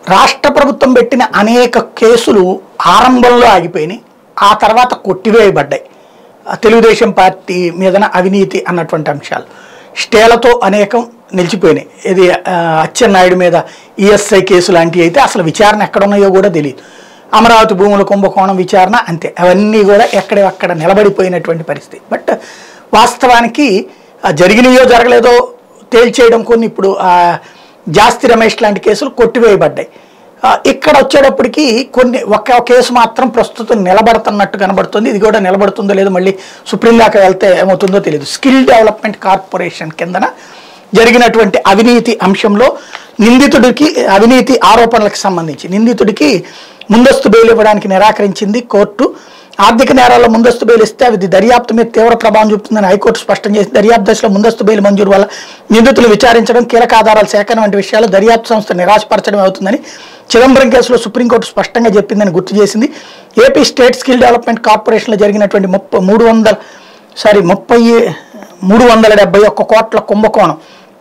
రాష్ట్ర ప్రభుత్వం పెట్టిన అనేక కేసులు ఆరంభంలో ఆగిపోయినాయి ఆ తర్వాత కొట్టివేయబడ్డాయి ఆ తెలుగుదేశం పార్టీ మీదన అవినీతి అన్నటువంటి అంశాలు స్టేలతో అనేకం నిలిచిపోయినాయి ఇది ఆ, అచ్చెన్నాయుడు మీద ఈఎస్ఐ కేసు లాంటివి అయితే అసలు విచారణ ఎక్కడ ఉన్నాయో కూడా తెలియదు అమరావతి భూముల కుంభకోణం విచారణ అంతే అవన్నీ కూడా ఎక్కడెక్కడ నిలబడిపోయినటువంటి పరిస్థితి బట్ వాస్తవానికి ఆ, జరిగినాయో జరగలేదో తేల్చేయడం కొన్ని ఇప్పుడు ఆ, జాస్తి రమేష్ లాంటి కేసులు కొట్టివేయబడ్డాయి ఆ, ఇక్కడ వచ్చేటప్పటికి కొన్ని ఒక కేసు మాత్రం ప్రస్తుతం నిలబడుతున్నట్టు కనబడుతుంది ఇది కూడా నిలబడుతుందో లేదో మళ్ళీ సుప్రీం దాకా వెళ్తే ఏమవుతుందో తెలియదు స్కిల్ డెవలప్మెంట్ కార్పొరేషన్ కిందన జరిగినటువంటి అవినీతి అంశంలో నిందితుడికి అవినీతి ఆరోపణలకు సంబంధించి నిందితుడికి ముందస్తు బెయిల్ ఇవ్వడానికి నిరాకరించింది కోర్టు ఆర్థిక నేరాల్లో ముందస్తు బెయిల్ ఇస్తే అది దర్యాప్తు మీద తీవ్ర ప్రభావం చూపుతుందని హైకోర్టు స్పష్టం చేసి దర్యాప్తు దశలో ముందస్తు బెయిల్ మంజూరు వల్ల నిందితులు విచారించడం కీలక ఆధారాల సేకరణ వంటి విషయాలు దర్యాప్తు సంస్థ నిరాశపరచడం అవుతుందని చిదంబరం కేసులో సుప్రీంకోర్టు స్పష్టంగా చెప్పిందని గుర్తు చేసింది ఏపీ స్టేట్ స్కిల్ డెవలప్మెంట్ కార్పొరేషన్లో జరిగినటువంటి ముప్పై మూడు వందల సారీ ముప్పై మూడు వందల డెబ్బై ఒక్క కోట్ల కుంభకోణం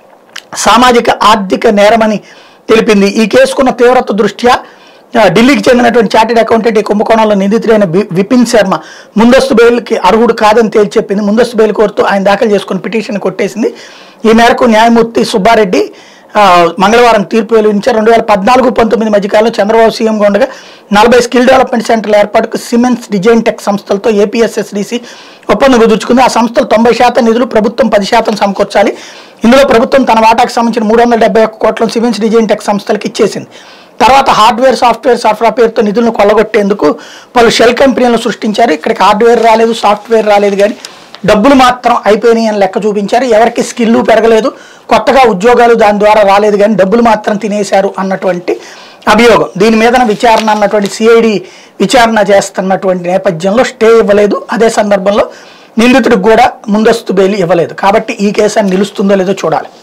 సామాజిక ఆర్థిక నేరమని తెలిపింది ఈ కేసుకున్న తీవ్రత దృష్ట్యా ఆ, ఢిల్లీకి చెందినటువంటి చార్టెడ్ అకౌంటెంట్ ఈ కుంభకోణంలో నిందితుడైన వి- విపిన్ శర్మ ముందస్తు బెయిల్కి అర్హుడు కాదని తేల్చెప్పింది ముందస్తు బెయిల్ కోరుతూ ఆయన దాఖలు చేసుకున్న పిటిషన్ కొట్టేసింది ఈ మేరకు న్యాయమూర్తి సుబ్బారెడ్డి ఆ, మంగళవారం తీర్పు వెలువరించారు రెండు వేల పద్నాలుగు పంతొమ్మిది మధ్యకాలంలో చంద్రబాబు సీఎంగా ఉండగా నలభై స్కిల్ డెవలప్మెంట్ సెంటర్ల ఏర్పాటుకు సిమెన్స్ డిజైన్ టెక్ సంస్థలతో ఏపీఎస్ఎస్డిసి ఒప్పందం కుదుర్చుకుంది ఆ సంస్థలు తొంభై శాతం నిధులు ప్రభుత్వం పది శాతం సమకూర్చాలి ఇందులో ప్రభుత్వం తన వాటాకు సంబంధించిన మూడు వందల డెబ్బై ఒక్క కోట్లను సిమెన్స్ డిజైన్ టెక్ సంస్థలకు ఇచ్చేసింది తర్వాత హార్డ్వేర్ సాఫ్ట్వేర్ సరఫరా పేరుతో నిధులను కొల్లగొట్టేందుకు పలు షెల్ కంపెనీలను సృష్టించారు ఇక్కడికి హార్డ్వేర్ రాలేదు సాఫ్ట్వేర్ రాలేదు కానీ డబ్బులు మాత్రం అయిపోయినాయి అని లెక్క చూపించారు ఎవరికి స్కిల్లు పెరగలేదు కొత్తగా ఉద్యోగాలు దాని ద్వారా రాలేదు కానీ డబ్బులు మాత్రం తినేశారు అన్నటువంటి అభియోగం దీని మీదన విచారణ అన్నటువంటి సిఐడి విచారణ చేస్తున్నటువంటి నేపథ్యంలో స్టే ఇవ్వలేదు అదే సందర్భంలో నిందితుడికి కూడా ముందస్తు బెయిల్ ఇవ్వలేదు కాబట్టి ఈ కేసు అని నిలుస్తుందో లేదో చూడాలి